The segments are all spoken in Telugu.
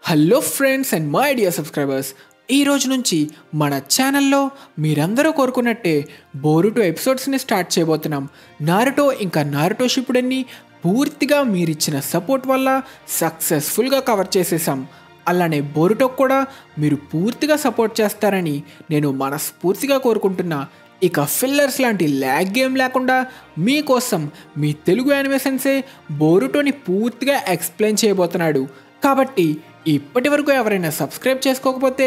hello friends and my dear subscribers ఈ రోజు నుంచి మన ఛానల్లో మీరందరూ కోరుకున్నట్టే బోరుటో ఎపిసోడ్స్ని స్టార్ట్ చేయబోతున్నాం నారుటో ఇంకా నారుటో షిప్పుడన్ని పూర్తిగా మీరిచ్చిన సపోర్ట్ వల్ల సక్సెస్ఫుల్గా కవర్ చేసేసాం అలానే బోరుటో కూడా మీరు పూర్తిగా సపోర్ట్ చేస్తారని నేను మనస్ఫూర్తిగా కోరుకుంటున్నా ఇక ఫిల్లర్స్ లాంటి ల్యాగ్ గేమ్ లేకుండా మీకోసం మీ తెలుగు యానిమేషన్సే బోరుటోని పూర్తిగా ఎక్స్ప్లెయిన్ చేయబోతున్నాడు కాబట్టి ఇప్పటి వరకు ఎవరైనా సబ్స్క్రైబ్ చేసుకోకపోతే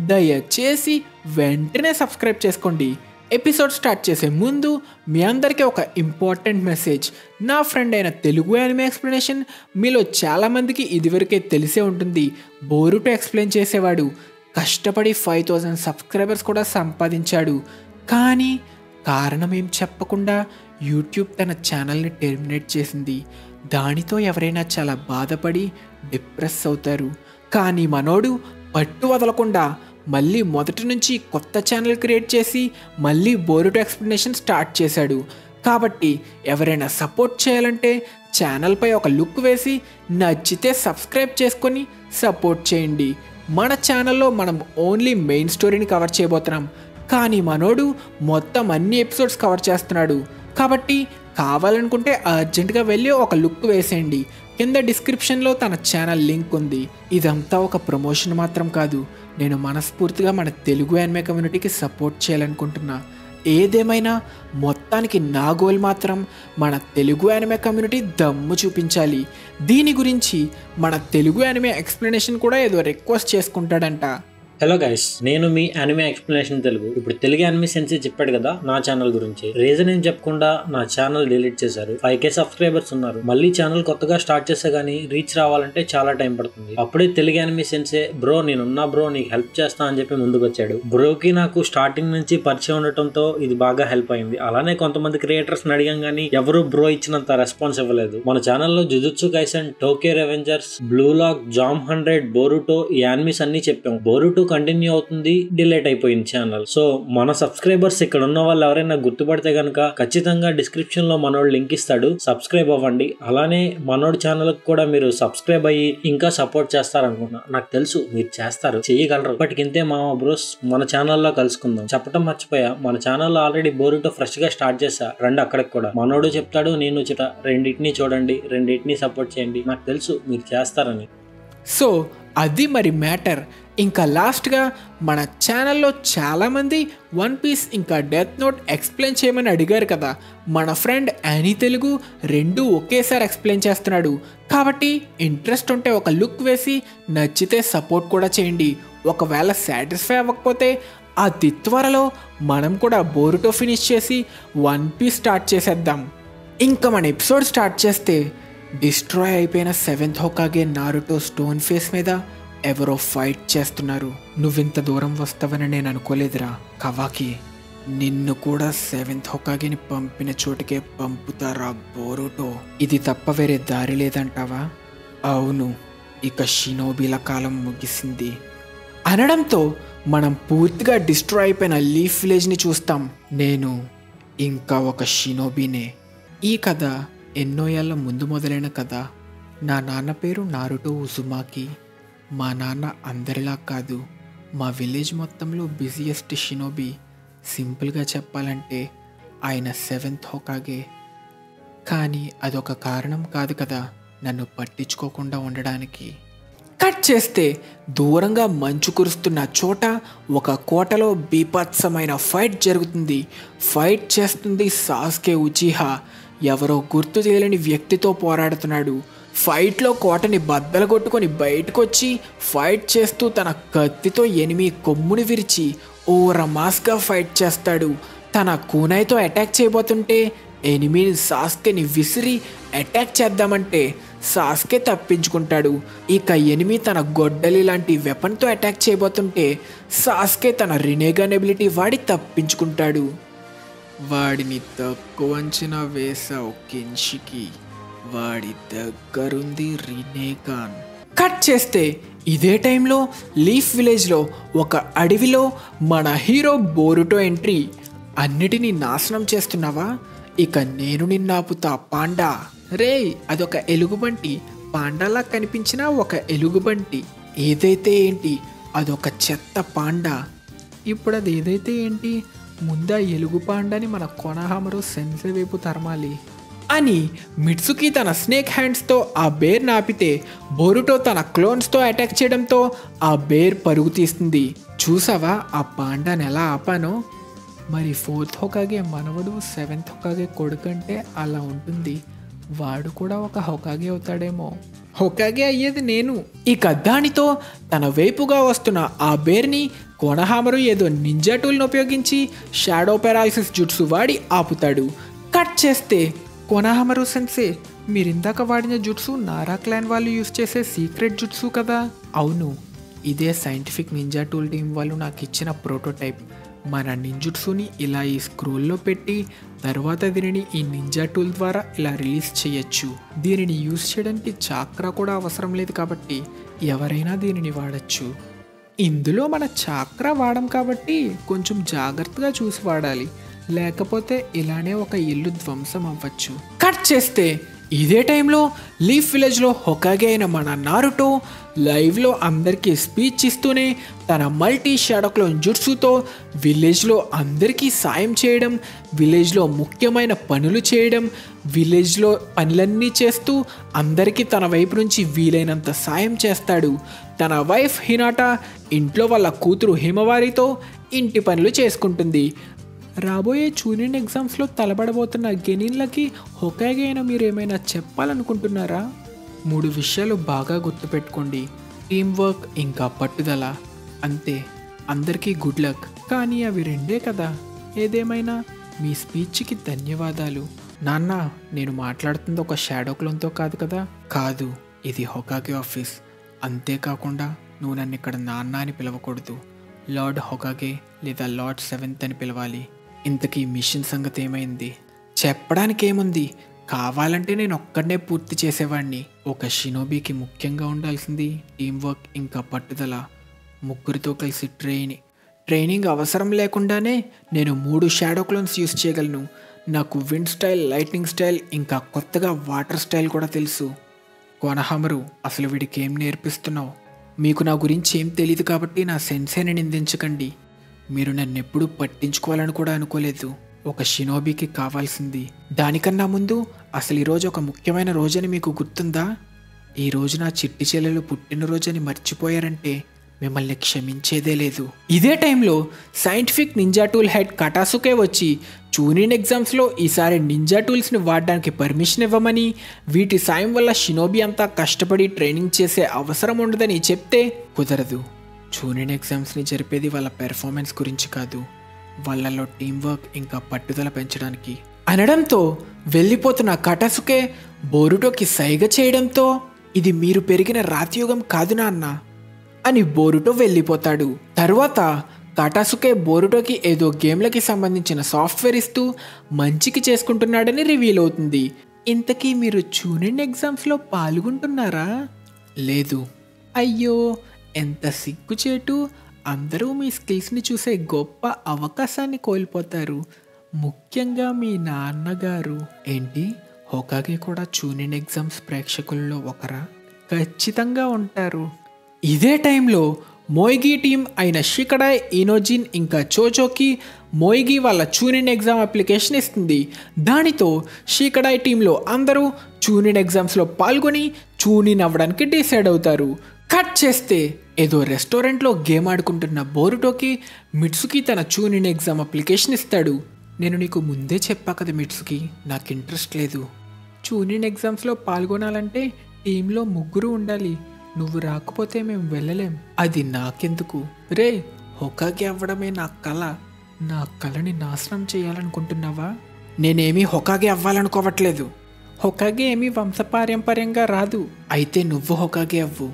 దయచేసి వెంటనే సబ్స్క్రైబ్ చేసుకోండి ఎపిసోడ్ స్టార్ట్ చేసే ముందు మీ అందరికీ ఒక ఇంపార్టెంట్ మెసేజ్ నా ఫ్రెండ్ అయిన తెలుగు యానిమే ఎక్స్ప్లెనేషన్ మీలో చాలామందికి ఇదివరకే తెలిసే ఉంటుంది బోరుటో ఎక్స్ప్లెయిన్ చేసేవాడు కష్టపడి ఫైవ్ థౌజండ్ సబ్స్క్రైబర్స్ కూడా సంపాదించాడు కానీ కారణం ఏం చెప్పకుండా యూట్యూబ్ తన ఛానల్ని టెర్మినేట్ చేసింది దానితో ఎవరైనా చాలా బాధపడి డిప్రెస్ అవుతారు కానీ మనోడు పట్టు వదలకుండా మళ్ళీ మొదటి నుంచి కొత్త ఛానల్ క్రియేట్ చేసి మళ్ళీ బోరుటో ఎక్స్ప్లెనేషన్ స్టార్ట్ చేశాడు కాబట్టి ఎవరైనా సపోర్ట్ చేయాలంటే ఛానల్పై ఒక లుక్ వేసి నచ్చితే సబ్స్క్రైబ్ చేసుకొని సపోర్ట్ చేయండి మన ఛానల్లో మనం ఓన్లీ మెయిన్ స్టోరీని కవర్ చేయబోతున్నాం కానీ మనోడు మొత్తం అన్ని ఎపిసోడ్స్ కవర్ చేస్తున్నాడు కాబట్టి కావాలనుకుంటే అర్జెంటుగా వెళ్ళి ఒక లుక్ వేసేయండి కింద డిస్క్రిప్షన్లో తన ఛానల్ లింక్ ఉంది ఇదంతా ఒక ప్రమోషన్ మాత్రం కాదు నేను మనస్ఫూర్తిగా మన తెలుగు యానిమే కమ్యూనిటీకి సపోర్ట్ చేయాలనుకుంటున్నా ఏదేమైనా మొత్తానికి నా గోల్ మాత్రం మన తెలుగు యానిమే కమ్యూనిటీ దమ్ము చూపించాలి దీని గురించి మన తెలుగు యానిమే ఎక్స్ప్లెనేషన్ కూడా ఏదో రిక్వెస్ట్ చేసుకుంటాడంట హలో గైస్ నేను మీ అనిమే ఎక్స్ప్లెనేషన్ తెలుగు ఇప్పుడు తెలుగు అనిమే సెన్సీ చెప్పాడు కదా నా ఛానల్ గురించి రీజన్ ఏం చెప్పకుండా నా ఛానల్ డిలీట్ చేశారు ఫైవ్ కే సబ్స్క్రైబర్స్ ఉన్నారు మళ్ళీ ఛానల్ కొత్తగా స్టార్ట్ చేస్తే గానీ రీచ్ రావాలంటే చాలా టైం పడుతుంది అప్పుడే తెలుగు అనిమే సెన్సే బ్రో నేనున్నా బ్రో నీకు హెల్ప్ చేస్తా అని చెప్పి ముందుకు వచ్చాడు బ్రోకి నాకు స్టార్టింగ్ నుంచి పరిచయం ఉండటంతో ఇది బాగా హెల్ప్ అయింది అలానే కొంతమంది క్రియేటర్స్ అడిగాం కానీ ఎవరు బ్రో ఇచ్చినంత రెస్పాన్స్ ఇవ్వలేదు మన ఛానల్లో jujutsu Kaisen Tokyo Revengers Blue Lock Zom hundred Boruto ఈ యానిమీస్ అన్ని చెప్పాం బోరుటో కంటిన్యూ అవుతుంది డిలేట్ అయిపోయింది ఛానల్ సో మన సబ్స్క్రైబర్స్ ఇక్కడ ఉన్న వాళ్ళు ఎవరైనా గుర్తుపడితే గనక ఖచ్చితంగా డిస్క్రిప్షన్ లో మనోడు లింక్ ఇస్తాడు సబ్స్క్రైబ్ అవ్వండి అలానే మనోడు ఛానల్ కూడా మీరు సబ్స్క్రైబ్ అయ్యి ఇంకా సపోర్ట్ చేస్తారనుకుంటున్నా నాకు తెలుసు మీరు చేస్తారు చేయగలరు ఇప్పటికింతే మా బ్రోస్ మన ఛానల్లో కలుసుకుందాం చెప్పడం మర్చిపోయా మన ఛానల్లో ఆల్రెడీ బోరుతో ఫ్రెష్ గా స్టార్ట్ చేసా రండి అక్కడికి కూడా మనోడు చెప్తాడు నేను చెప్తా రెండింటిని చూడండి రెండింటిని సపోర్ట్ చేయండి నాకు తెలుసు మీరు చేస్తారని సో అది మరి మ్యాటర్ ఇంకా లాస్ట్గా మన ఛానల్లో చాలామంది వన్ పీస్ ఇంకా డెత్ నోట్ ఎక్స్ప్లెయిన్ చేయమని అడిగారు కదా మన ఫ్రెండ్ యానీ తెలుగు రెండు ఒకేసారి ఎక్స్ప్లెయిన్ చేస్తున్నాడు కాబట్టి ఇంట్రెస్ట్ ఉంటే ఒక లుక్ వేసి నచ్చితే సపోర్ట్ కూడా చేయండి ఒకవేళ సాటిస్ఫై అవ్వకపోతే అతి త్వరలో మనం కూడా బోరుతో ఫినిష్ చేసి వన్ పీస్ స్టార్ట్ చేసేద్దాం ఇంకా మన ఎపిసోడ్ స్టార్ట్ చేస్తే డిస్ట్రాయ్ అయిపోయిన seventh Hokage Naruto stone face మీద ఎవరో ఫైట్ చేస్తున్నారు నువ్వింత దూరం వస్తావని నేను అనుకోలేదురా కవాకి నిన్ను కూడా సెవెంత్ హోకాగిని పంపిన చోటుకే పంపుతారా బోరుటో ఇది తప్ప వేరే దారి లేదంటావా అవును ఇక షినోబీల కాలం ముగిసింది అనడంతో మనం పూర్తిగా డిస్ట్రాయ్ అయిపోయిన లీఫ్ విలేజ్ని చూస్తాం నేను ఇంకా ఒక షినోబీనే ఈ కథ ఎన్నో ఏళ్ళ ముందు మొదలైన కథ నా నాన్న పేరు నారుటో ఉజుమాకి మా నాన్న అందరిలా కాదు మా విలేజ్ మొత్తంలో బిజియెస్ట్ షినోబి సింపుల్గా చెప్పాలంటే ఆయన సెవెంత్ హోకాగే కానీ అదొక కారణం కాదు కదా నన్ను పట్టించుకోకుండా ఉండడానికి కట్ చేస్తే దూరంగా మంచు కురుస్తున్న చోట ఒక కోటలో బీభత్సమైన ఫైట్ జరుగుతుంది ఫైట్ చేస్తుంది సాస్కే ఉచిహా ఎవరో గుర్తు తెలియని వ్యక్తితో పోరాడుతున్నాడు ఫైట్లో కోటని బద్దలు కొట్టుకొని బయటకొచ్చి ఫైట్ చేస్తూ తన కత్తితో ఎనిమి కొమ్ముని విరిచి ఓరమాస్గా ఫైట్ చేస్తాడు తన కూనాయితో అటాక్ చేయబోతుంటే ఎనిమిని సాస్కెని విసిరి అటాక్ చేద్దామంటే సాస్కే తప్పించుకుంటాడు ఇక ఎనిమి తన గొడ్డలి లాంటి వెపన్తో అటాక్ చేయబోతుంటే సాస్కే తన రినేగన్ ఎబిలిటీ వాడి తప్పించుకుంటాడు వాడిని తక్కువ అంచనా వేసావు కెన్షికి వాడి దగ్గరుంది రినేగాన్ కట్ చేస్తే ఇదే టైంలో లీఫ్ విలేజ్లో ఒక అడవిలో మన హీరో బోరుటో ఎంట్రీ అన్నిటినీ నాశనం చేస్తున్నావా ఇక నేను నిన్నాపుతా పాండా రే అదొక ఎలుగుబంటి పాండాలా కనిపించిన ఒక ఎలుగుబంటి ఏదైతే ఏంటి అదొక చెత్త పాండా ఇప్పుడు అది ఏదైతే ఏంటి ముందా ఎలుగు పాండాని మన కొనహామరు సెన్సే వైపు తరమాలి అని మిట్సుకి తన స్నేక్ హ్యాండ్స్తో ఆ బేర్ నాపితే బోరుటో తన క్లోన్స్తో అటాక్ చేయడంతో ఆ బేర్ పరుగు తీస్తుంది చూసావా ఆ పాండాని ఎలా ఆపానో మరి ఫోర్త్ హొకాగే మనవడు సెవెంత్ హొకాగే కొడుకంటే అలా ఉంటుంది వాడు కూడా ఒక హొకాగే అవుతాడేమో హొకాగే అయ్యేది నేను ఇక దానితో తన వైపుగా వస్తున్న ఆ బేర్ని కోనహామరు ఏదో నింజా టూల్ని ఉపయోగించి షాడో పెరాలిసిస్ జుట్సు వాడి ఆపుతాడు కట్ చేస్తే కోనహామరు సెన్సే మీరిందాక వాడిన జుట్సు నారా క్లాన్ వాళ్ళు యూస్ చేసే సీక్రెట్ జుట్సు కదా అవును ఇదే సైంటిఫిక్ నింజా టూల్ టీం వాళ్ళు నాకు ఇచ్చిన ప్రోటోటైప్ మన నింజుట్సుని ఇలా ఈ స్క్రోల్లో పెట్టి తర్వాత దీనిని ఈ నింజా టూల్ ద్వారా ఇలా రిలీజ్ చేయొచ్చు దీనిని యూజ్ చేయడానికి చాక్రా కూడా అవసరం లేదు కాబట్టి ఎవరైనా దీనిని వాడచ్చు ఇందులో మన చాక్రా వాడం కాబట్టి కొంచెం జాగ్రత్తగా చూసి వాడాలి లేకపోతే ఇలానే ఒక ఇల్లు ధ్వంసం అవ్వచ్చు కట్ చేస్తే ఇదే టైంలో లీఫ్ విలేజ్లో హొకాగే అయిన మన నారుటో లైవ్లో అందరికీ స్పీచ్ ఇస్తూనే తన మల్టీ షాడోక్లో జుట్సుతో విలేజ్లో అందరికీ సాయం చేయడం విలేజ్లో ముఖ్యమైన పనులు చేయడం విలేజ్లో పనులన్నీ చేస్తూ అందరికీ తన వైపు నుంచి వీలైనంత సాయం చేస్తాడు తన వైఫ్ హినాటా ఇంట్లో వాళ్ళ కూతురు హిమవారితో ఇంటి పనులు చేసుకుంటుంది రాబోయే చూనిన్ ఎగ్జామ్స్లో తలబడబోతున్న గెనిన్లకి హొకాగే అయిన మీరు ఏమైనా చెప్పాలనుకుంటున్నారా మూడు విషయాలు బాగా గుర్తుపెట్టుకోండి టీం వర్క్ ఇంకా పట్టుదల అంతే అందరికీ గుడ్ లక్ కానీ అవి రెండే కదా ఏదేమైనా మీ స్పీచ్కి ధన్యవాదాలు నాన్న నేను మాట్లాడుతుంది ఒక షాడో క్లోన్తో కాదు కదా కాదు ఇది హొకాగే ఆఫీస్ అంతేకాకుండా నువ్వు నన్ను ఇక్కడ నాన్న అని పిలవకూడదు లార్డ్ హొకాగే లేదా లార్డ్ సెవెంత్ అని పిలవాలి ఇంతకీ మిషన్ సంగతి ఏమైంది చెప్పడానికి ఏముంది కావాలంటే నేను ఒక్కడనే పూర్తి చేసేవాడిని ఒక షినోబీకి ముఖ్యంగా ఉండాల్సింది టీం వర్క్ ఇంకా పట్టుదల ముగ్గురితో కలిసి ట్రైన్ ట్రైనింగ్ అవసరం లేకుండానే నేను మూడు షాడో క్లోన్స్ యూస్ చేయగలను నాకు విండ్ స్టైల్ లైట్నింగ్ స్టైల్ ఇంకా కొత్తగా వాటర్ స్టైల్ కూడా తెలుసు కోనహామరు అసలు వీడికి ఏం నేర్పిస్తున్నావు మీకు నా గురించి ఏం తెలియదు కాబట్టి నా సెన్సేని నిందించకండి మీరు నన్ను ఎప్పుడూ పట్టించుకోవాలని కూడా అనుకోలేదు ఒక షినోబీకి కావాల్సింది దానికన్నా ముందు అసలు ఈరోజు ఒక ముఖ్యమైన రోజని మీకు గుర్తుందా ఈ రోజు నా చిట్టి చెల్లెలు పుట్టినరోజని మర్చిపోయారంటే మిమ్మల్ని క్షమించేదే లేదు ఇదే టైంలో scientific ninja tool head Katasuke వచ్చి చూనిన్ ఎగ్జామ్స్లో ఈసారి నింజా టూల్స్ని వాడడానికి పర్మిషన్ ఇవ్వమని వీటి సాయం వల్ల షినోబి అంతా కష్టపడి ట్రైనింగ్ చేసే అవసరం ఉండదని చెప్తే కుదరదు చూనిన్ ఎగ్జామ్స్ని జరిపేది వాళ్ళ పెర్ఫార్మెన్స్ గురించి కాదు వాళ్ళలో టీం వర్క్ ఇంకా పట్టుదల పెంచడానికి అనడంతో వెళ్ళిపోతున్న కటసుకే బోరుటోకి సైగ చేయడంతో ఇది మీరు పెరిగిన రాతియుగం కాదు నాన్న అని బోరుటో వెళ్ళిపోతాడు తర్వాత కాటాసుకే బోరుటోకి ఏదో గేమ్లకి సంబంధించిన సాఫ్ట్వేర్ ఇస్తూ మంచికి చేసుకుంటున్నాడని రివీల్ అవుతుంది ఇంతకీ మీరు చూనిన్ ఎగ్జామ్స్లో పాల్గొంటున్నారా లేదు అయ్యో ఎంత సిగ్గుచేటు అందరూ మీ స్కిల్స్ని చూసే గొప్ప అవకాశాన్ని కోల్పోతారు ముఖ్యంగా మీ నాన్నగారు ఏంటి హోకాగే కూడా చూనిన్ ఎగ్జామ్స్ ప్రేక్షకుల్లో ఒకరా ఖచ్చితంగా ఉంటారు ఇదే టైంలో మోయిగి టీం అయిన షికడాయ్ ఇనోజిన్ ఇంకా చోచోకి మోయిగి వాళ్ళ చూనిన్ ఎగ్జామ్ అప్లికేషన్ ఇస్తుంది దానితో షికడాయ్ టీంలో అందరూ చూనిన్ ఎగ్జామ్స్లో పాల్గొని చూనిన్ అవ్వడానికి డిసైడ్ అవుతారు కట్ చేస్తే ఏదో రెస్టారెంట్లో గేమ్ ఆడుకుంటున్న బోరుటోకి మిట్సుకి తన చూనిన్ ఎగ్జామ్ అప్లికేషన్ ఇస్తాడు నేను నీకు ముందే చెప్పా కదా మిట్సుకి నాకు ఇంట్రెస్ట్ లేదు చూనిన్ ఎగ్జామ్స్లో పాల్గొనాలంటే టీంలో ముగ్గురు ఉండాలి నువ్వు రాకపోతే మేము వెళ్ళలేం అది నాకెందుకు రే హొకాగి అవ్వడమే నా కళ నా కళని నాశనం చేయాలనుకుంటున్నావా నేనేమీ హొకాగి అవ్వాలనుకోవట్లేదు హొకాగి ఏమీ వంశపారంపర్యంగా రాదు అయితే నువ్వు హొకాగి అవ్వు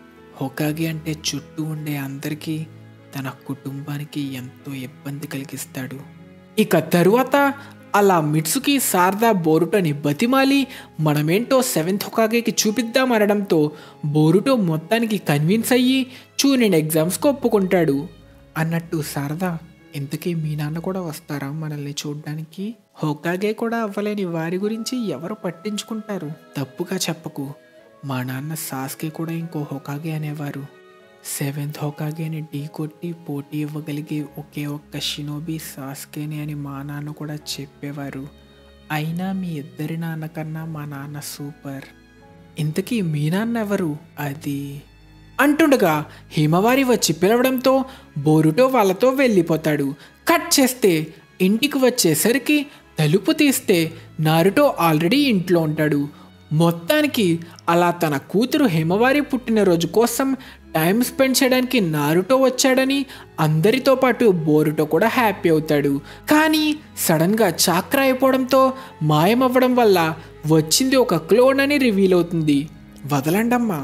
హొకాగి అంటే చుట్టూ ఉండే అందరికీ తన కుటుంబానికి ఎంతో ఇబ్బంది కలిగిస్తాడు ఇక తరువాత అలా మిట్సుకి శారదా బోరుటోని బతిమాలి మనమేంటో సెవెంత్ హొకాగేకి చూపిద్దామనడంతో బోరుటో మొత్తానికి కన్విన్స్ అయ్యి చూనిన్ ఎగ్జామ్స్కి ఒప్పుకుంటాడు అన్నట్టు శారదా ఇంతకీ మీ నాన్న కూడా వస్తారా మనల్ని చూడడానికి హోకాగే కూడా అవ్వలేని వారి గురించి ఎవరు పట్టించుకుంటారు తప్పుగా చెప్పకు మా నాన్న సాస్కే కూడా ఇంకో హోకాగే అనేవారు సెవెంత్ హోకాగేని ఢీ కొట్టి పోటీ ఇవ్వగలిగే ఒకే ఒక్క షినోబి సాస్కేని అని మా నాన్న కూడా చెప్పేవారు అయినా మీ ఇద్దరి నాన్న కన్నా మా నాన్న సూపర్ ఇంతకీ మీ నాన్న ఎవరు అది అంటుండగా హిమవారి వచ్చి పిలవడంతో బోరుటో వాళ్ళతో వెళ్ళిపోతాడు కట్ చేస్తే ఇంటికి వచ్చేసరికి తలుపు తీస్తే నారుటో ఆల్రెడీ ఇంట్లో ఉంటాడు మొత్తానికి అలా తన కూతురు హిమవారి పుట్టినరోజు కోసం టైం స్పెండ్ చేయడానికి నారుటో వచ్చాడని అందరితో పాటు బోరుటో కూడా హ్యాపీ అవుతాడు కానీ సడన్గా చాక్రా అయిపోవడంతో మాయమవ్వడం వల్ల వచ్చింది ఒక క్లోన్ అని రివీల్ అవుతుంది వదలండమ్మా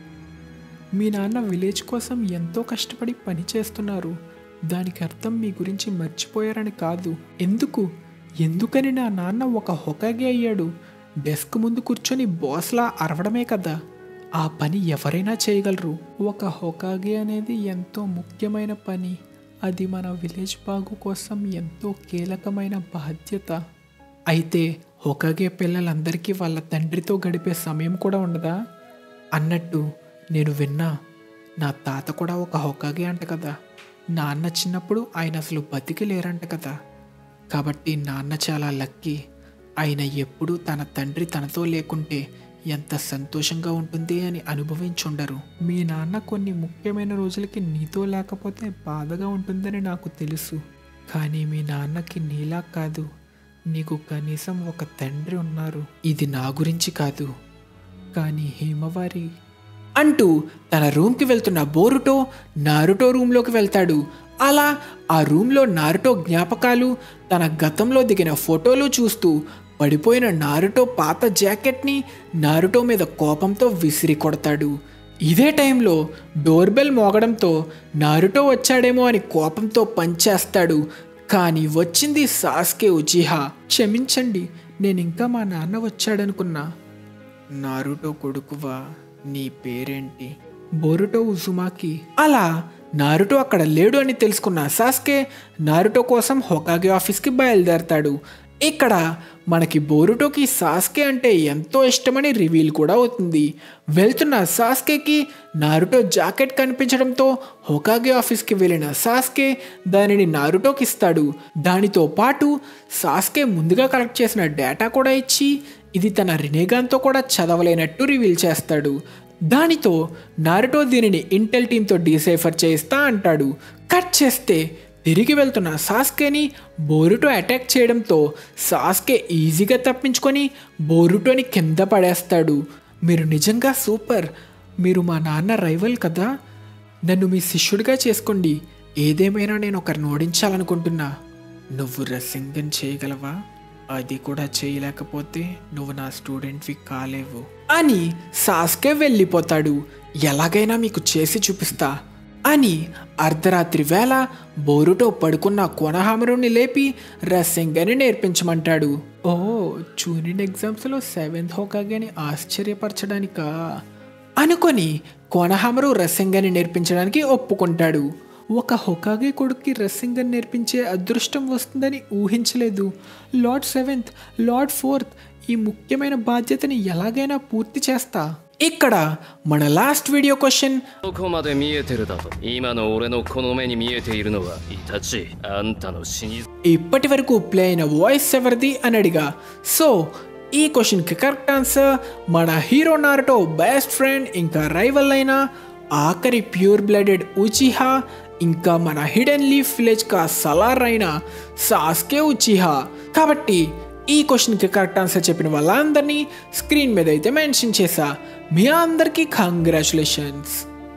మీ నాన్న విలేజ్ కోసం ఎంతో కష్టపడి పని చేస్తున్నారు దానికి అర్థం మీ గురించి మర్చిపోయారని కాదు ఎందుకు ఎందుకని నా నాన్న ఒక హొకాగే అయ్యాడు డెస్క్ ముందు కూర్చొని బాస్లా అరవడమే కదా ఆ పని ఎవరైనా చేయగలరు ఒక హొకాగే అనేది ఎంతో ముఖ్యమైన పని అది మన విలేజ్ బాగు కోసం ఎంతో కీలకమైన బాధ్యత అయితే హొకాగే పిల్లలందరికీ వాళ్ళ తండ్రితో గడిపే సమయం కూడా ఉండదా అన్నట్టు నేను విన్నా నా తాత కూడా ఒక హొకాగే అంట కదా నాన్న చిన్నప్పుడు ఆయన అసలు బతికి లేరంట కదా కాబట్టి నాన్న చాలా లక్కీ ఆయన ఎప్పుడూ తన తండ్రి తనతో లేకుంటే ఎంత సంతోషంగా ఉంటుంది అని అనుభవించుండరు మీ నాన్న కొన్ని ముఖ్యమైన రోజులకి నీతో లేకపోతే బాధగా ఉంటుందని నాకు తెలుసు కానీ మీ నాన్నకి నీలా కాదు నీకు కనీసం ఒక తండ్రి ఉన్నారు ఇది నా గురించి కాదు కానీ హేమవారి అంటూ తన రూమ్కి వెళ్తున్న బోరుటో నారుటో రూమ్లోకి వెళ్తాడు అలా ఆ రూమ్లో నారుటో జ్ఞాపకాలు తన గతంలో దిగిన ఫోటోలు చూస్తూ పడిపోయిన నారుటో పాత జాకెట్ని నారుటో మీద కోపంతో విసిరి కొడతాడు ఇదే టైంలో డోర్ బెల్ మోగడంతో నారుటో వచ్చాడేమో అని కోపంతో పంచేస్తాడు కానీ వచ్చింది సాస్కే ఉచిహా క్షమించండి నేను ఇంకా మా నాన్న వచ్చాడనుకున్నా నారుటో కొడుకువా నీ పేరేంటి బోరుటో ఉజుమాకి అలా నారుటో అక్కడ లేడు అని తెలుసుకున్న సాస్కే నారుటో కోసం హొకాగే ఆఫీస్కి బయలుదేరతాడు ఇక్కడ మనకి బోరుటోకి సాస్కే అంటే ఎంతో ఇష్టమని రివీల్ కూడా అవుతుంది వెళ్తున్న సాస్కేకి నారుటో జాకెట్ కనిపించడంతో హొకాగే ఆఫీస్కి వెళ్ళిన సాస్కే దానిని నారుటోకి ఇస్తాడు దానితో పాటు సాస్కే ముందుగా కలెక్ట్ చేసిన డేటా కూడా ఇచ్చి ఇది తన రినేగాన్తో కూడా చదవలేనట్టు రివీల్ చేస్తాడు దానితో నారుటో దీనిని ఇంటెల్ టీంతో డీసైఫర్ చేయిస్తా అంటాడు కట్ చేస్తే తిరిగి వెళ్తున్న సాస్కేని బోరుటో అటాక్ చేయడంతో సాస్కే ఈజీగా తప్పించుకొని బోరుటోని కింద పడేస్తాడు మీరు నిజంగా సూపర్ మీరు మా నాన్న రైవల్ కదా నన్ను మీ శిష్యుడిగా చేసుకోండి ఏదేమైనా నేను ఒకరిని ఓడించాలనుకుంటున్నా నువ్వు రసింగన్ చేయగలవా అది కూడా చేయలేకపోతే నువ్వు నా స్టూడెంట్వి కాలేవు అని సాస్కే వెళ్ళిపోతాడు ఎలాగైనా మీకు చేసి చూపిస్తా అని అర్ధరాత్రి వేళ బోరుటో పడుకున్న కొనహామరుని లేపి రసింగని నేర్పించమంటాడు ఓ చూనిన్ ఎగ్జామ్స్లో సెవెంత్ హోకాగని ఆశ్చర్యపరచడానికా అనుకొని కోనహామరు రసింగని నేర్పించడానికి ఒప్పుకుంటాడు ఒక హొకాగే కొడుక్కి రసింగన్ నేర్పించే అదృష్టం వస్తుందని ఊహించలేదు లార్డ్ సెవెంత్ లార్డ్ ఫోర్త్ ఈ ముఖ్యమైన బాధ్యతని ఎలాగైనా పూర్తి చేస్తా ఇక్కడ మన లాస్ట్ వీడియో క్వశ్చన్ どこまで見えてるだと今の俺のこの目に見えているのはイタチあんたの死に ఇప్పటి వరకు ప్లే అయిన వాయిస్ ఎవరిది అని అడిగా సో ఈ క్వశ్చన్కి కరెక్ట్ ఆన్సర్ మన హీరో నారుటో బెస్ట్ ఫ్రెండ్ ఇంకా రైవల్ అయిన ఆఖరి ప్యూర్ బ్లడెడ్ ఉచిహా ఇంకా మన హిడెన్ లీఫ్ విలేజ్ కా సలార్ అయిన సాస్కే ఉచిహా కాబట్టి ఈ క్వశ్చన్కి కరెక్ట్ ఆన్సర్ చెప్పిన వాళ్ళందరినీ స్క్రీన్ మీద అయితే మెన్షన్ చేశా మీ అందరికీ కంగ్రాచులేషన్స్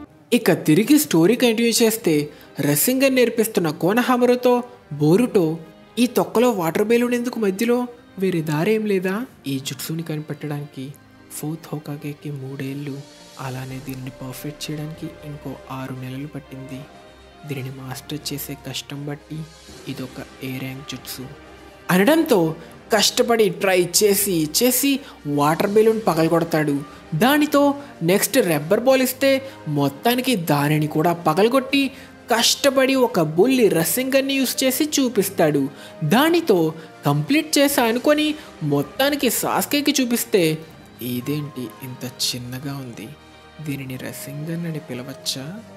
ఇక తిరిగి స్టోరీ కంటిన్యూ చేస్తే రసింగన్ నేర్పిస్తున్న కోనహామరుతో బోరుటో ఈ తొక్కలో వాటర్ బెలూన్ ఎందుకు మధ్యలో వేరే దారేం లేదా ఈ జుట్సుని కనిపెట్టడానికి ఫోర్త్ హోకాగేకి మూడేళ్ళు అలానే దీనిని పర్ఫెక్ట్ చేయడానికి ఇంకో ఆరు నెలలు పట్టింది దీనిని మాస్టర్ చేసే కష్టం బట్టి ఇదొక ఏ ర్యాంక్ జుట్సు అనడంతో కష్టపడి ట్రై చేసి చేసి వాటర్ బెలూన్ పగలగొడతాడు దానితో నెక్స్ట్ రబ్బర్ బాల్ ఇస్తే మొత్తానికి దానిని కూడా పగలగొట్టి కష్టపడి ఒక బుల్లి రసింగన్ని యూస్ చేసి చూపిస్తాడు దానితో కంప్లీట్ చేసా అనుకొని మొత్తానికి సాస్కేకి చూపిస్తే ఇదేంటి ఇంత చిన్నగా ఉంది దీనిని రసింగన్ అని పిలవచ్చా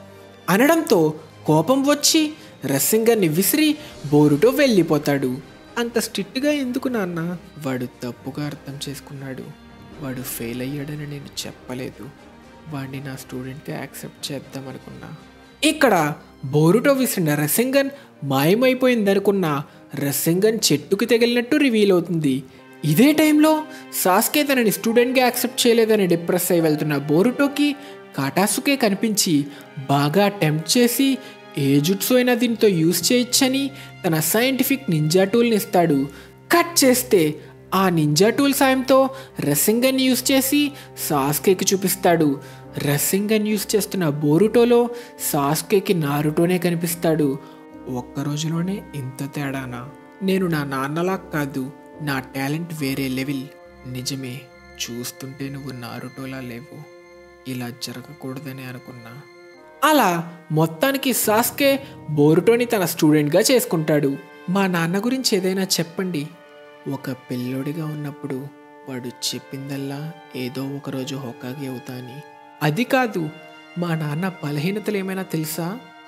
అనడంతో కోపం వచ్చి రసింగన్ని విసిరి బోరుటో వెళ్ళిపోతాడు అంత స్ట్రిక్ట్గా ఎందుకు నాన్న వాడు తప్పుగా అర్థం చేసుకున్నాడు వాడు ఫెయిల్ అయ్యాడని నేను చెప్పలేదు వాడిని నా స్టూడెంట్గా యాక్సెప్ట్ చేద్దాం అనుకున్నా ఇక్కడ బోరుటో విసిరిన రసింగన్ మాయమైపోయిందనుకున్న రసింగన్ చెట్టుకు తగిలినట్టు రివీల్ అవుతుంది ఇదే టైంలో సాస్కే తనని స్టూడెంట్గా యాక్సెప్ట్ చేయలేదని డిప్రెస్ అయి వెళ్తున్న బోరుటోకి కాటాసుకే కనిపించి బాగా అటెంప్ట్ చేసి ఏ జుట్సు అయినా దీంతో యూస్ చేయొచ్చని తన సైంటిఫిక్ నింజా టూల్ని ఇస్తాడు కట్ చేస్తే ఆ నింజా టూల్ సాయంతో రసింగన్ యూస్ చేసి సాస్కేకి చూపిస్తాడు రసింగన్ యూస్ చేస్తున్న బోరుటోలో సాస్కేకి నారుటోనే కనిపిస్తాడు ఒక్క రోజులోనే ఇంత తేడానా నేను నా నాన్నలా కాదు నా టాలెంట్ వేరే లెవెల్ నిజమే చూస్తుంటే నువ్వు నారుటోలా లేవు ఇలా జరగకూడదని అనుకున్నా అలా మొత్తానికి సాస్కే బోరుటోని తన స్టూడెంట్గా చేసుకుంటాడు మా నాన్న గురించి ఏదైనా చెప్పండి ఒక పిల్లోడిగా ఉన్నప్పుడు వాడు చెప్పిందల్లా ఏదో ఒకరోజు హొక్కాగి అవుతా అని అది కాదు మా నాన్న బలహీనతలు ఏమైనా తెలుసా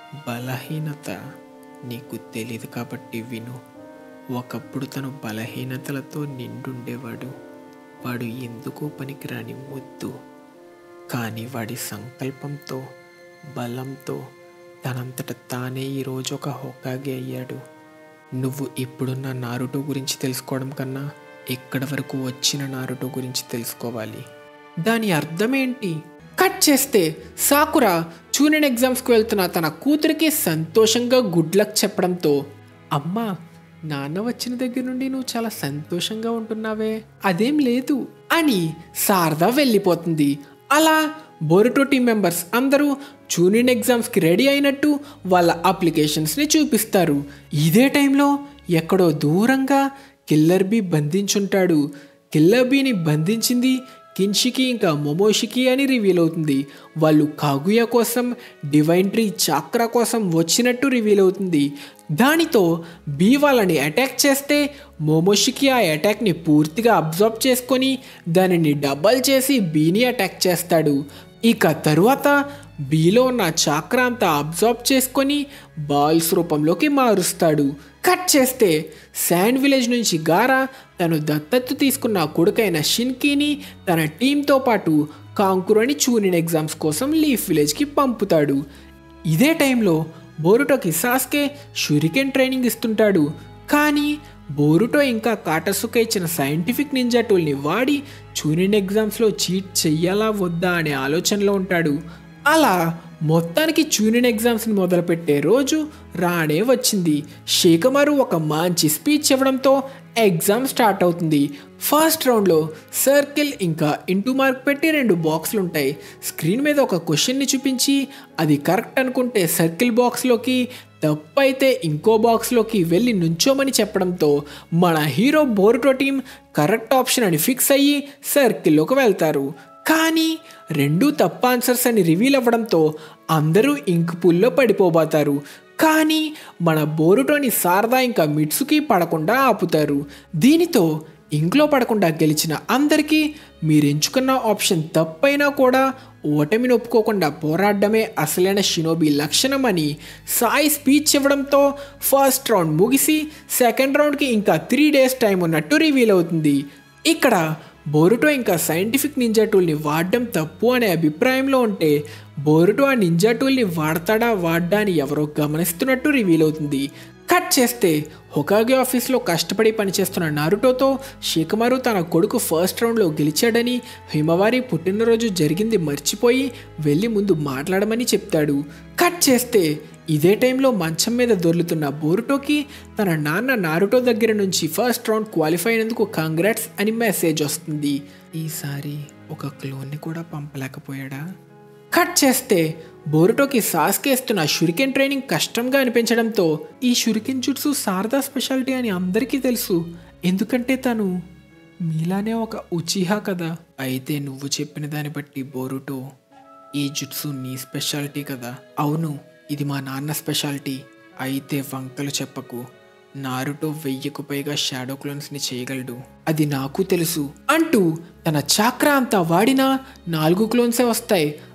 బలహీనత నీకు తెలీదు కాబట్టి విను ఒకప్పుడు తను బలహీనతలతో నిండుండేవాడు వాడు ఎందుకో పనికిరాని ముద్దు కానీ వాడి సంకల్పంతో బలంతో తనంతట తానే ఈరోజు ఒక హొకాగే అయ్యాడు నువ్వు ఇప్పుడున్న నారుటో గురించి తెలుసుకోవడం కన్నా ఇక్కడి వరకు వచ్చిన నారుటో గురించి తెలుసుకోవాలి దాని అర్థం ఏంటి కట్ చేస్తే సాకురా చూనియన్ ఎగ్జామ్స్కి వెళ్తున్న తన కూతురికి సంతోషంగా గుడ్ లక్ చెప్పడంతో అమ్మా నాన్న వచ్చిన దగ్గర నుండి నువ్వు చాలా సంతోషంగా ఉంటున్నావే అదేం లేదు అని శారద వెళ్ళిపోతుంది అలా బోరుటో టీం మెంబర్స్ అందరూ జూనియర్ ఎగ్జామ్స్కి రెడీ అయినట్టు వాళ్ళ అప్లికేషన్స్ని చూపిస్తారు ఇదే టైంలో ఎక్కడో దూరంగా కిల్లర్ బీ బంధించుంటాడు కిల్లర్ బీని బంధించింది కిన్షికి ఇంకా మొమోషికి అని రివీల్ అవుతుంది వాళ్ళు కాగుయ కోసం డివైన్ ట్రీ చాక్రా కోసం వచ్చినట్టు రివీల్ అవుతుంది దానితో బీ వాళ్ళని అటాక్ చేస్తే మోమోషికి ఆ అటాక్ని పూర్తిగా అబ్జర్వ్ చేసుకొని దానిని డబల్ చేసి బీని అటాక్ చేస్తాడు ఇక తరువాత బీలో ఉన్న చాక్రా అంతా అబ్జర్వ్ చేసుకొని బాల్స్ రూపంలోకి మారుస్తాడు కట్ చేస్తే శాండ్ విలేజ్ నుంచి గారా తను దత్తత్తు తీసుకున్న కొడుకైన షిన్కీని తన టీంతో పాటు కాంకురని చూనిన్ ఎగ్జామ్స్ కోసం లీఫ్ విలేజ్కి పంపుతాడు ఇదే టైంలో బోరుటోకి సాస్కే షురికెన్ ట్రైనింగ్ ఇస్తుంటాడు కానీ బోరుటో ఇంకా కాటసుక ఇచ్చిన సైంటిఫిక్ నింజా టూల్ని వాడి చూనిన్ ఎగ్జామ్స్లో చీట్ చెయ్యాలా వద్దా అనే ఆలోచనలో ఉంటాడు అలా మొత్తానికి చూనియన్ ఎగ్జామ్స్ని మొదలుపెట్టే రోజు రానే వచ్చింది శేఖమారు ఒక మంచి స్పీచ్ ఇవ్వడంతో ఎగ్జామ్ స్టార్ట్ అవుతుంది ఫస్ట్ రౌండ్లో సర్కిల్ ఇంకా ఇంటూ మార్క్ పెట్టి రెండు బాక్సులు ఉంటాయి స్క్రీన్ మీద ఒక క్వశ్చన్ని చూపించి అది కరెక్ట్ అనుకుంటే సర్కిల్ బాక్స్లోకి తప్పైతే ఇంకో బాక్స్లోకి వెళ్ళి నుంచోమని చెప్పడంతో మన hero Boruto team correct option అని ఫిక్స్ అయ్యి సర్కిల్లోకి వెళ్తారు కానీ రెండూ తప్పు ఆన్సర్స్ అని రివీల్ అవ్వడంతో అందరూ ఇంక్ పుల్లో పడిపోబోతారు కానీ మన బోరుటోని శారదా ఇంకా మిట్సుకి పడకుండా ఆపుతారు దీనితో ఇంట్లో పడకుండా గెలిచిన అందరికీ మీరు ఎంచుకున్న ఆప్షన్ తప్పైనా కూడా ఓటమిని ఒప్పుకోకుండా పోరాడమే అసలైన షినోబి లక్షణం అని సాయి స్పీచ్ ఇవ్వడంతో ఫస్ట్ రౌండ్ ముగిసి సెకండ్ రౌండ్కి ఇంకా త్రీ డేస్ టైం ఉన్నట్టు రివీల్ అవుతుంది ఇక్కడ బోరుటో ఇంకా సైంటిఫిక్ నింజా టూల్ని వాడడం తప్పు అనే అభిప్రాయంలో ఉంటే బోరుటో ఆ నింజా టూల్ని వాడతాడా వాడ్డా అని ఎవరో గమనిస్తున్నట్టు రివీల్ అవుతుంది కట్ చేస్తే హొకాగే ఆఫీస్లో కష్టపడి పనిచేస్తున్న నారుటోతో శిఖమారు తన కొడుకు ఫస్ట్ రౌండ్లో గెలిచాడని హిమవారి పుట్టినరోజు జరిగింది మర్చిపోయి వెళ్ళి ముందు మాట్లాడమని చెప్తాడు కట్ చేస్తే ఇదే టైంలో మంచం మీద దొర్లుతున్న బోరుటోకి తన నాన్న నారుటో దగ్గర నుంచి ఫస్ట్ రౌండ్ క్వాలిఫై అయినందుకు కాంగ్రాట్స్ అని మెసేజ్ వస్తుంది ఈసారి ఒక క్లోన్ని కూడా పంపలేకపోయాడా కట్ చేస్తే బోరుటోకి సాస్కేస్తున్న షురికెన్ ట్రైనింగ్ కష్టంగా అనిపించడంతో ఈ షురికెన్ జుట్సు శారదా స్పెషాలిటీ అని అందరికీ తెలుసు ఎందుకంటే తను మీలానే ఒక ఉచిహా కదా అయితే నువ్వు చెప్పిన దాన్ని బట్టి బోరుటో ఈ జుట్సు నీ స్పెషాలిటీ కదా అవును ఇది మా నాన్న స్పెషాలిటీ అయితే వంకలు చెప్పకు నారుటో వెయ్యికు పైగా షాడో క్లోన్స్ని చేయగలడు అది నాకు తెలుసు అంటూ తన చాక్రా అంతా వాడినా నాలుగు క్లోన్సే వస్తాయి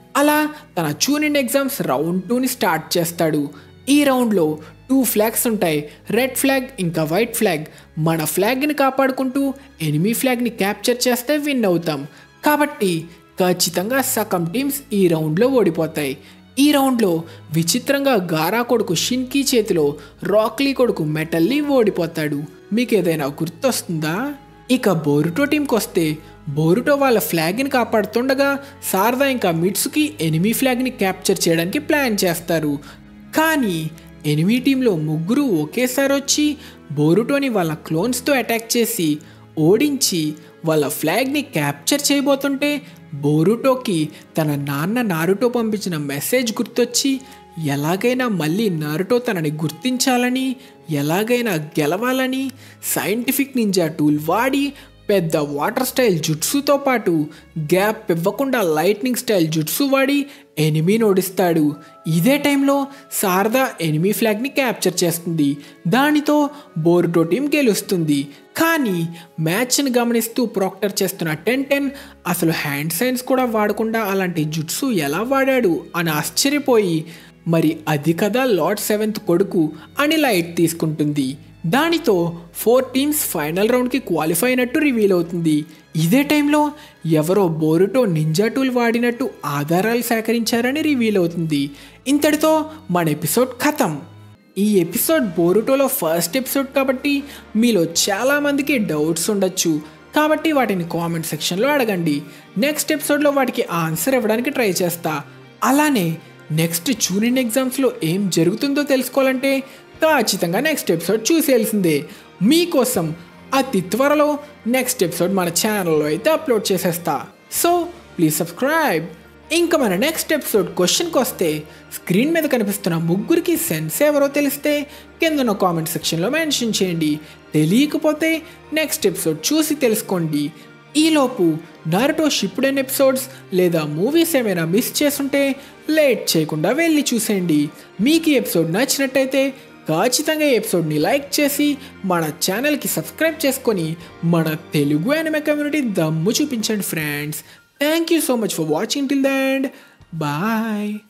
అలా తన చూనింగ్ ఎగ్జామ్స్ రౌండ్ టూని స్టార్ట్ చేస్తాడు ఈ రౌండ్లో టూ ఫ్లాగ్స్ ఉంటాయి రెడ్ ఫ్లాగ్ ఇంకా వైట్ ఫ్లాగ్ మన ఫ్లాగ్ని కాపాడుకుంటూ ఎనిమీ ఫ్లాగ్ని క్యాప్చర్ చేస్తే విన్ అవుతాం కాబట్టి ఖచ్చితంగా సగం టీమ్స్ ఈ రౌండ్లో ఓడిపోతాయి ఈ రౌండ్లో విచిత్రంగా గారా కొడుకు షిన్కీ చేతిలో రాక్లీ కొడుకు మెటల్లీ ఓడిపోతాడు మీకు ఏదైనా గుర్తొస్తుందా ఇక బోరుటో టీంకి వస్తే బోరుటో వాళ్ళ ఫ్లాగ్ని కాపాడుతుండగా శారదా ఇంకా మిట్సుకి ఎనిమీ ఫ్లాగ్ని క్యాప్చర్ చేయడానికి ప్లాన్ చేస్తారు కానీ ఎనిమీ టీంలో ముగ్గురు ఒకేసారి వచ్చి బోరుటోని వాళ్ళ క్లోన్స్తో అటాక్ చేసి ఓడించి వాళ్ళ ఫ్లాగ్ని క్యాప్చర్ చేయబోతుంటే బోరుటోకి తన నాన్న నారుటో పంపించిన మెసేజ్ గుర్తొచ్చి ఎలాగైనా మళ్ళీ నారుటో తనని గుర్తించాలని ఎలాగైనా గెలవాలని సైంటిఫిక్ నింజా టూల్ వాడి పెద్ద వాటర్ స్టైల్ జుట్సుతో పాటు గ్యాప్ ఇవ్వకుండా లైట్నింగ్ స్టైల్ జుట్సు వాడి ఎనిమీని ఓడిస్తాడు ఇదే టైంలో శారదా ఎనిమీ ఫ్లాగ్ని క్యాప్చర్ చేస్తుంది దానితో బోర్డో టీం గెలుస్తుంది కానీ మ్యాచ్ని గమనిస్తూ ప్రాక్టర్ చేస్తున్న టెన్ టెన్ అసలు హ్యాండ్ సైన్స్ కూడా వాడకుండా అలాంటి జుట్సు ఎలా వాడాడు అని ఆశ్చర్యపోయి మరి అది కదా లార్డ్ సెవెంత్ కొడుకు అని లైట్ తీసుకుంటుంది దానితో ఫోర్ టీమ్స్ ఫైనల్ రౌండ్కి క్వాలిఫై అయినట్టు రివీల్ అవుతుంది ఇదే టైంలో ఎవరో బోరుటో నింజా టూల్ వాడినట్టు ఆధారాలు సేకరించారని రివీల్ అవుతుంది ఇంతటితో మన ఎపిసోడ్ ఖతం ఈ ఎపిసోడ్ బోరుటోలో ఫస్ట్ ఎపిసోడ్ కాబట్టి మీలో చాలామందికి డౌట్స్ ఉండొచ్చు కాబట్టి వాటిని కామెంట్ సెక్షన్లో అడగండి నెక్స్ట్ ఎపిసోడ్లో వాటికి ఆన్సర్ ఇవ్వడానికి ట్రై చేస్తా అలానే నెక్స్ట్ చూనిన్ ఎగ్జామ్స్లో ఏం జరుగుతుందో తెలుసుకోవాలంటే ఖచ్చితంగా నెక్స్ట్ ఎపిసోడ్ చూసేయాల్సిందే మీకోసం అతి త్వరలో నెక్స్ట్ ఎపిసోడ్ మన ఛానల్లో అయితే అప్లోడ్ చేసేస్తా సో ప్లీజ్ సబ్స్క్రైబ్ ఇంకా మన నెక్స్ట్ ఎపిసోడ్ క్వశ్చన్కి వస్తే స్క్రీన్ మీద కనిపిస్తున్న ముగ్గురికి సెన్స్ ఎవరో తెలిస్తే కిందన కామెంట్ సెక్షన్లో మెన్షన్ చేయండి తెలియకపోతే నెక్స్ట్ ఎపిసోడ్ చూసి తెలుసుకోండి ఈలోపు నారుటో షిప్డెన్ ఎపిసోడ్స్ లేదా మూవీస్ ఏమైనా మిస్ చేసుంటే లేట్ చేయకుండా వెళ్ళి చూసేయండి మీకు ఈ ఎపిసోడ్ నచ్చినట్టయితే ఖచ్చితంగా ఈ ఎపిసోడ్ని లైక్ చేసి మన ఛానల్కి సబ్స్క్రైబ్ చేసుకొని మన తెలుగు అనిమే కమ్యూనిటీ దమ్ము చూపించండి friends thank you so much for watching till the end bye